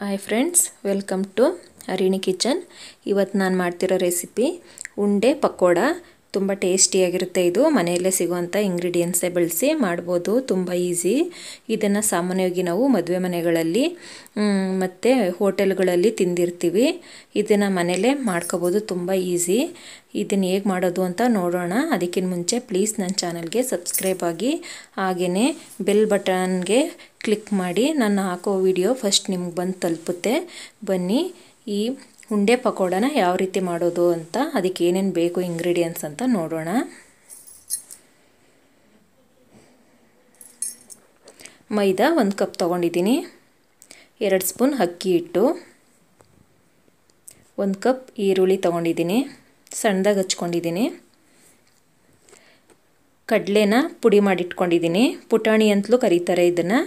hi friends welcome to Harini kitchen ಇವತ್ತು ನಾನು ಮಾಡ್ತಿರೋ ರೆಸಿಪಿ ಉಂಡೆ ಪಕೋಡ ತುಂಬ ಟೇಸ್ಟಿಯಾಗಿರುತ್ತೆ ಇದು ಮನೆಯಲ್ಲೇ ಸಿಗುವಂಥ ಇಂಗ್ರೀಡಿಯೆಂಟ್ಸೇ ಬಳಸಿ ಮಾಡ್ಬೋದು ತುಂಬ ಈಸಿ ಇದನ್ನು ಸಾಮಾನ್ಯವಾಗಿ ನಾವು ಮದುವೆ ಮನೆಗಳಲ್ಲಿ ಮತ್ತು ಹೋಟೆಲ್ಗಳಲ್ಲಿ ತಿಂದಿರ್ತೀವಿ ಇದನ್ನು ಮನೆಯಲ್ಲೇ ಮಾಡ್ಕೋಬೋದು ತುಂಬ ಈಸಿ ಇದನ್ನು ಹೇಗೆ ಮಾಡೋದು ಅಂತ ನೋಡೋಣ ಅದಕ್ಕಿಂತ ಮುಂಚೆ ಪ್ಲೀಸ್ ನನ್ನ ಚಾನಲ್ಗೆ ಸಬ್ಸ್ಕ್ರೈಬ್ ಆಗಿ ಹಾಗೆಯೇ ಬೆಲ್ ಬಟನ್ಗೆ ಕ್ಲಿಕ್ ಮಾಡಿ ನಾನು ಹಾಕೋ ವಿಡಿಯೋ ಫಸ್ಟ್ ನಿಮ್ಗೆ ಬಂದು ತಲುಪುತ್ತೆ ಬನ್ನಿ ಈ ಉಂಡೆ ಪಕೋಡನ ಯಾವ ರೀತಿ ಮಾಡೋದು ಅಂತ ಅದಕ್ಕೆ ಏನೇನು ಬೇಕು ಇಂಗ್ರೀಡಿಯೆಂಟ್ಸ್ ಅಂತ ನೋಡೋಣ ಮೈದಾ ಒಂದು ಕಪ್ ತೊಗೊಂಡಿದ್ದೀನಿ ಎರಡು ಸ್ಪೂನ್ ಅಕ್ಕಿ ಹಿಟ್ಟು ಒಂದು ಕಪ್ ಈರುಳ್ಳಿ ತೊಗೊಂಡಿದ್ದೀನಿ ಸಣ್ಣದಾಗಿ ಹಚ್ಕೊಂಡಿದ್ದೀನಿ ಕಡಲೆನ ಪುಡಿ ಮಾಡಿಟ್ಕೊಂಡಿದ್ದೀನಿ ಪುಟಾಣಿ ಅಂತಲೂ ಕರೀತಾರೆ ಇದನ್ನು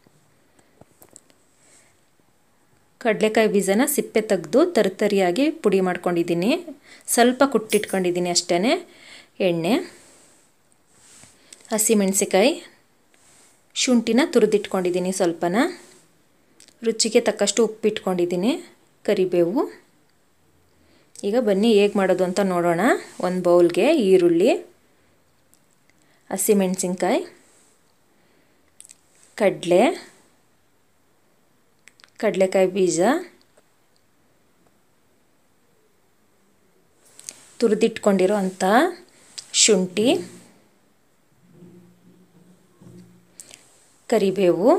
ಕಡಲೆಕಾಯಿ ಬೀಜನ ಸಿಪ್ಪೆ ತೆಗೆದು ತರಿತರಿಯಾಗಿ ಪುಡಿ ಮಾಡ್ಕೊಂಡಿದ್ದೀನಿ ಸ್ವಲ್ಪ ಕುಟ್ಟಿಟ್ಕೊಂಡಿದ್ದೀನಿ ಅಷ್ಟೇ ಎಣ್ಣೆ ಹಸಿಮೆಣಸಿಕಾಯಿ ಶುಂಠಿನ ತುರಿದಿಟ್ಕೊಂಡಿದ್ದೀನಿ ಸ್ವಲ್ಪನ ರುಚಿಗೆ ತಕ್ಕಷ್ಟು ಉಪ್ಪಿಟ್ಕೊಂಡಿದ್ದೀನಿ ಕರಿಬೇವು ಈಗ ಬನ್ನಿ ಹೇಗೆ ಮಾಡೋದು ಅಂತ ನೋಡೋಣ ಒಂದು ಬೌಲ್ಗೆ ಈರುಳ್ಳಿ ಹಸಿಮೆಣಸಿನ್ಕಾಯಿ ಕಡಲೆ ಕಡಲೆಕಾಯಿ ಬೀಜ ತುರಿದಿಟ್ಕೊಂಡಿರೋ ಅಂಥ ಶುಂಠಿ ಕರಿಬೇವು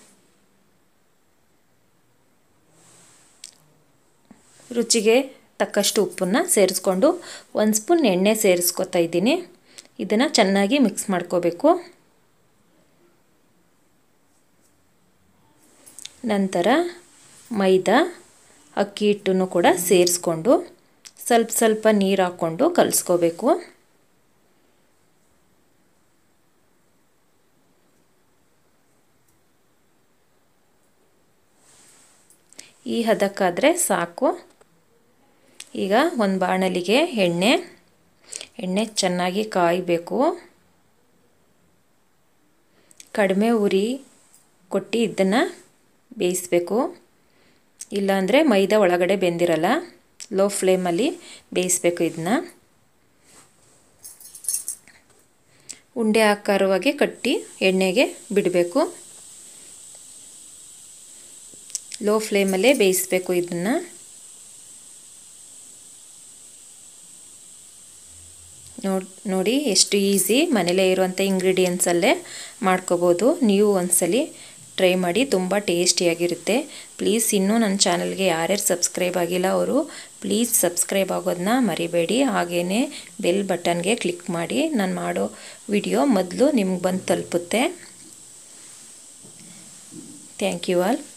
ರುಚಿಗೆ ತಕ್ಕಷ್ಟು ಉಪ್ಪನ್ನು ಸೇರಿಸ್ಕೊಂಡು ಒಂದು ಸ್ಪೂನ್ ಎಣ್ಣೆ ಸೇರಿಸ್ಕೊತಾ ಇದ್ದೀನಿ ಇದನ್ನು ಚೆನ್ನಾಗಿ ಮಿಕ್ಸ್ ಮಾಡ್ಕೋಬೇಕು ನಂತರ ಮೈದಾ ಅಕ್ಕಿ ಹಿಟ್ಟನ್ನು ಕೂಡ ಸೇರಿಸ್ಕೊಂಡು ಸ್ವಲ್ಪ ಸ್ವಲ್ಪ ನೀರು ಹಾಕ್ಕೊಂಡು ಕಲಿಸ್ಕೋಬೇಕು ಈ ಹದಕ್ಕಾದರೆ ಸಾಕು ಈಗ ಒಂದು ಬಾಣಲಿಗೆ ಎಣ್ಣೆ ಎಣ್ಣೆ ಚೆನ್ನಾಗಿ ಕಾಯಬೇಕು ಕಡಿಮೆ ಉರಿ ಕೊಟ್ಟು ಇದನ್ನು ಬೇಯಿಸಬೇಕು ಇಲ್ಲಾಂದರೆ ಮೈದಾ ಒಳಗಡೆ ಬೆಂದಿರಲ್ಲ ಲೋ ಫ್ಲೇಮಲ್ಲಿ ಬೇಯಿಸಬೇಕು ಇದನ್ನ ಉಂಡೆ ಆಕಾರವಾಗಿ ಕಟ್ಟಿ ಎಣ್ಣೆಗೆ ಬಿಡಬೇಕು ಲೋ ಫ್ಲೇಮಲ್ಲೇ ಬೇಯಿಸಬೇಕು ಇದನ್ನು ನೋಡಿ ನೋಡಿ ಎಷ್ಟು ಈಸಿ ಮನೇಲೇ ಇರುವಂಥ ಇಂಗ್ರೀಡಿಯೆಂಟ್ಸಲ್ಲೇ ಮಾಡ್ಕೋಬೋದು ನೀವು ಒಂದ್ಸಲಿ ಟ್ರೈ ಮಾಡಿ ತುಂಬ ಟೇಸ್ಟಿಯಾಗಿರುತ್ತೆ ಪ್ಲೀಸ್ ಇನ್ನೂ ನನ್ನ ಚಾನಲ್ಗೆ ಯಾರ್ಯಾರು ಸಬ್ಸ್ಕ್ರೈಬ್ ಆಗಿಲ್ಲ ಅವರು ಪ್ಲೀಸ್ ಸಬ್ಸ್ಕ್ರೈಬ್ ಆಗೋದನ್ನ ಮರಿಬೇಡಿ ಹಾಗೆಯೇ ಬೆಲ್ ಬಟನ್ಗೆ ಕ್ಲಿಕ್ ಮಾಡಿ ನಾನು ಮಾಡೋ ವಿಡಿಯೋ ಮೊದಲು ನಿಮ್ಗೆ ಬಂದು ತಲುಪುತ್ತೆ ಥ್ಯಾಂಕ್ ಯು ಆಲ್